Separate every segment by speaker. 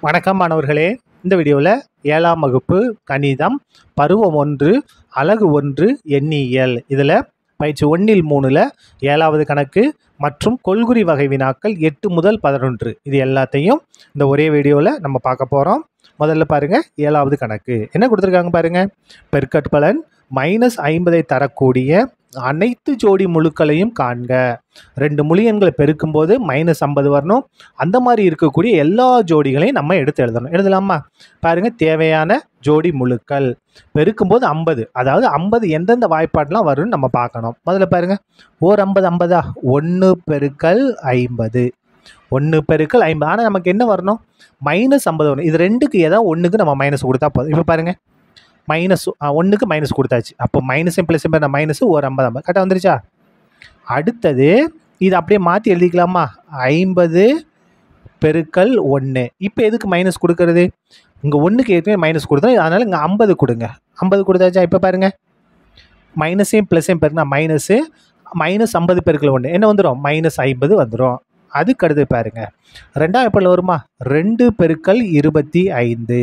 Speaker 1: வணக்கம் மாணவர்களே இந்த வீடியோவில் ஏழாம் வகுப்பு கணிதம் பருவம் ஒன்று அலகு ஒன்று எண்ணியல் இதில் பயிற்சி ஒன்றில் மூணில் ஏழாவது கணக்கு மற்றும் கொள்குறி வகை வினாக்கள் எட்டு முதல் பதினொன்று இது எல்லாத்தையும் இந்த ஒரே வீடியோவில் நம்ம பார்க்க போகிறோம் முதல்ல பாருங்கள் ஏழாவது கணக்கு என்ன கொடுத்துருக்காங்க பாருங்கள் பெருக்கற்பலன் மைனஸ் ஐம்பதை தரக்கூடிய அனைத்து ஜோடி முழுக்களையும் காண்க ரெண்டு முழு எண்களை பெருக்கும்போது மைனஸ் ஐம்பது வரணும் அந்த மாதிரி இருக்கக்கூடிய எல்லா ஜோடிகளையும் நம்ம எடுத்து எழுதணும் எழுதலாமா பாருங்க தேவையான ஜோடி முழுக்கள் பெருக்கும்போது ஐம்பது அதாவது ஐம்பது எந்தெந்த வாய்ப்பாடெலாம் வரும்னு நம்ம பார்க்கணும் முதல்ல பாருங்க ஓர் ஐம்பது ஐம்பதா ஒன்று பெருக்கல் ஐம்பது ஒன்று பெருக்கல் ஐம்பது ஆனால் நமக்கு என்ன வரணும் மைனஸ் ஐம்பது வரணும் இது ரெண்டுக்கு ஏதாவது ஒன்றுக்கு நம்ம மைனஸ் கொடுத்தா போதும் இப்போ பாருங்க மைனஸ் ஒன்றுக்கு மைனஸ் கொடுத்தாச்சு அப்போ மைனஸ் ப்ளஸ் மைனஸ் ஒரு ஐம்பது ஐம்பது கரெக்டாக வந்துருச்சா அடுத்தது இது அப்படியே மாற்றி எழுதிக்கலாமா ஐம்பது பெருக்கல் ஒன்று இப்போ எதுக்கு மைனஸ் கொடுக்கறது இங்கே ஒன்றுக்கு ஏற்கனவே மைனஸ் கொடுத்தோம் அதனால் இங்கே ஐம்பது கொடுங்க ஐம்பது கொடுத்தாச்சா இப்போ பாருங்கள் மைனஸையும் ப்ளஸையும் பெருக்குனா மைனஸு மைனஸ் ஐம்பது பெருக்கல் ஒன்று என்ன வந்துடும் மைனஸ் ஐம்பது வந்துடும் அதுக்கு அடுத்து பாருங்க ரெண்டாவது எப்போ வருமா ரெண்டு பெருக்கல் இருபத்தி ஐந்து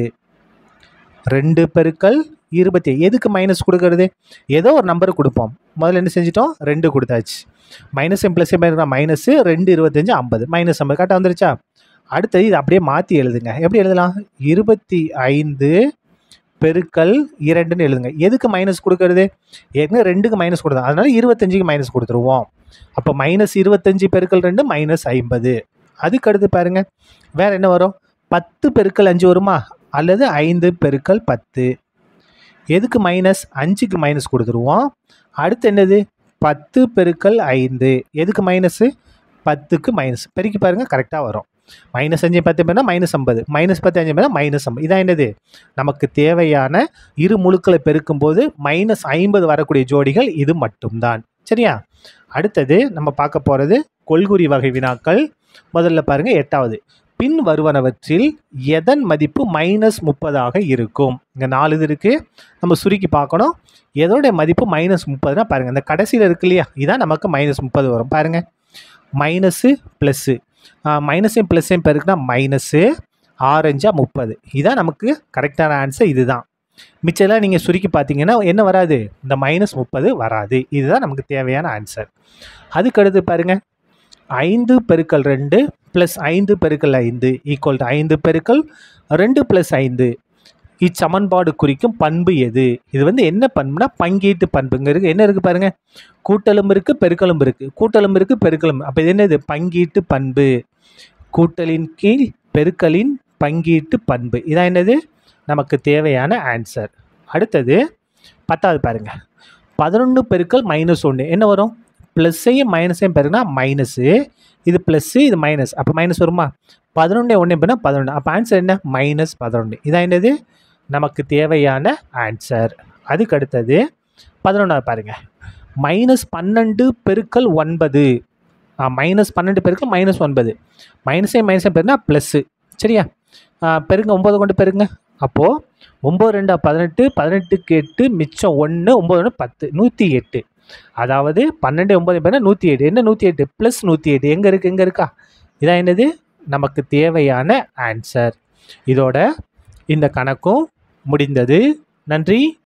Speaker 1: ரெண்டு பெருக்கல் இருபத்தி எதுக்கு மைனஸ் கொடுக்கறது ஏதோ ஒரு நம்பர் கொடுப்போம் முதல்ல என்ன செஞ்சிட்டோம் ரெண்டு கொடுத்தாச்சு மைனஸ் ப்ளஸ் மைனஸு ரெண்டு இருபத்தஞ்சு ஐம்பது மைனஸ் ஐம்பது கரெக்டாக வந்துருச்சா அடுத்தது இது அப்படியே மாற்றி எழுதுங்க எப்படி எழுதலாம் இருபத்தி ஐந்து பெருக்கல் இரண்டுன்னு எழுதுங்க எதுக்கு மைனஸ் கொடுக்கறது ஏற்கனவே ரெண்டுக்கு மைனஸ் கொடுத்தோம் அதனால இருபத்தஞ்சுக்கு மைனஸ் கொடுத்துருவோம் அப்போ மைனஸ் இருபத்தஞ்சு பெருக்கல் ரெண்டு மைனஸ் ஐம்பது அதுக்கு அடுத்து பாருங்க வேற என்ன வரும் பத்து பெருக்கல் அஞ்சு வருமா அல்லது ஐந்து பெருக்கல் பத்து எதுக்கு மைனஸ் அஞ்சுக்கு மைனஸ் கொடுத்துருவோம் அடுத்து என்னது பத்து பெருக்கல் ஐந்து எதுக்கு மைனஸு பத்துக்கு மைனஸ் பெருக்கி பாருங்கள் கரெக்டாக வரும் மைனஸ் அஞ்சு பத்து பேர்னா மைனஸ் ஐம்பது மைனஸ் பத்து அஞ்சு பேர்னா மைனஸ் ஐம்பது இதான் என்னது நமக்கு தேவையான இரு முழுக்களை பெருக்கும்போது மைனஸ் ஐம்பது வரக்கூடிய ஜோடிகள் இது மட்டும்தான் சரியா அடுத்தது நம்ம பார்க்க போகிறது கொள்குறி வகை வினாக்கள் முதல்ல பாருங்கள் எட்டாவது பின் வருவனவற்றில் எதன் மதிப்பு மைனஸ் முப்பதாக இருக்கும் இங்கே நாலு இது இருக்குது நம்ம சுருக்கி பார்க்கணும் எதோடைய மதிப்பு மைனஸ் முப்பதுனா பாருங்கள் இந்த கடைசியில் இருக்கு இல்லையா இதான் நமக்கு மைனஸ் முப்பது வரும் பாருங்கள் மைனஸு ப்ளஸ்ஸு மைனஸையும் ப்ளஸ்ஸையும் பெருக்குனா மைனஸு ஆரஞ்சா முப்பது இதான் நமக்கு கரெக்டான ஆன்சர் இதுதான் மிச்சம்லாம் நீங்கள் சுருக்கி பார்த்தீங்கன்னா என்ன வராது இந்த மைனஸ் முப்பது வராது இதுதான் நமக்கு தேவையான ஆன்சர் அதுக்கடுத்து பாருங்கள் ஐந்து பெருக்கல் ரெண்டு ப்ளஸ் ஐந்து பெருக்கல் ஐந்து ஈக்குவல் டு ஐந்து பெருக்கல் ரெண்டு ப்ளஸ் ஐந்து இச்சமன்பாடு குறிக்கும் பண்பு எது இது வந்து என்ன பண்புனா பங்கீட்டு பண்புங்க இருக்குது என்ன இருக்குது பாருங்கள் கூட்டலும் இருக்குது பெருக்கலும் இருக்குது கூட்டலும் இருக்குது பெருக்கலும் அப்போ இது என்னது பங்கீட்டு பண்பு கூட்டலின் கீழ் பெருக்கலின் பங்கீட்டு பண்பு இதான் என்னது நமக்கு தேவையான ஆன்சர் அடுத்தது பத்தாவது பாருங்கள் பதினொன்று பெருக்கல் மைனஸ் ஒன்று என்ன வரும் ப்ளஸ்ஸையும் மைனஸையும் பெருக்குனா மைனஸு இது ப்ளஸ்ஸு இது மைனஸ் அப்போ மைனஸ் வருமா பதினொன்று ஒன்று எப்படின்னா பதினொன்று அப்போ ஆன்சர் என்ன மைனஸ் பதினொன்று இதான் என்னது நமக்கு தேவையான ஆன்சர் அதுக்கு அடுத்தது பதினொன்றாவது பாருங்கள் மைனஸ் பன்னெண்டு பெருக்கல் ஒன்பது மைனஸ் பன்னெண்டு பெருக்கல் மைனஸ் ஒன்பது மைனஸே மைனஸே பெருனா ப்ளஸ்ஸு சரியா பெருங்க ஒம்பது கொண்டு பெருங்க அப்போது ஒம்பது ரெண்டா பதினெட்டு பதினெட்டுக்கு எட்டு மிச்சம் ஒன்று ஒம்பது ஒன்று பத்து நூற்றி எட்டு அதாவது பன்னெண்டு ஒம்பது பேர்னா நூற்றி எட்டு என்ன நூற்றி எட்டு ப்ளஸ் நூற்றி எட்டு எங்கே இருக்குது எங்கே இருக்கா இதான் என்னது நமக்கு தேவையான ஆன்சர் இதோட இந்த கணக்கும் முடிந்தது நன்றி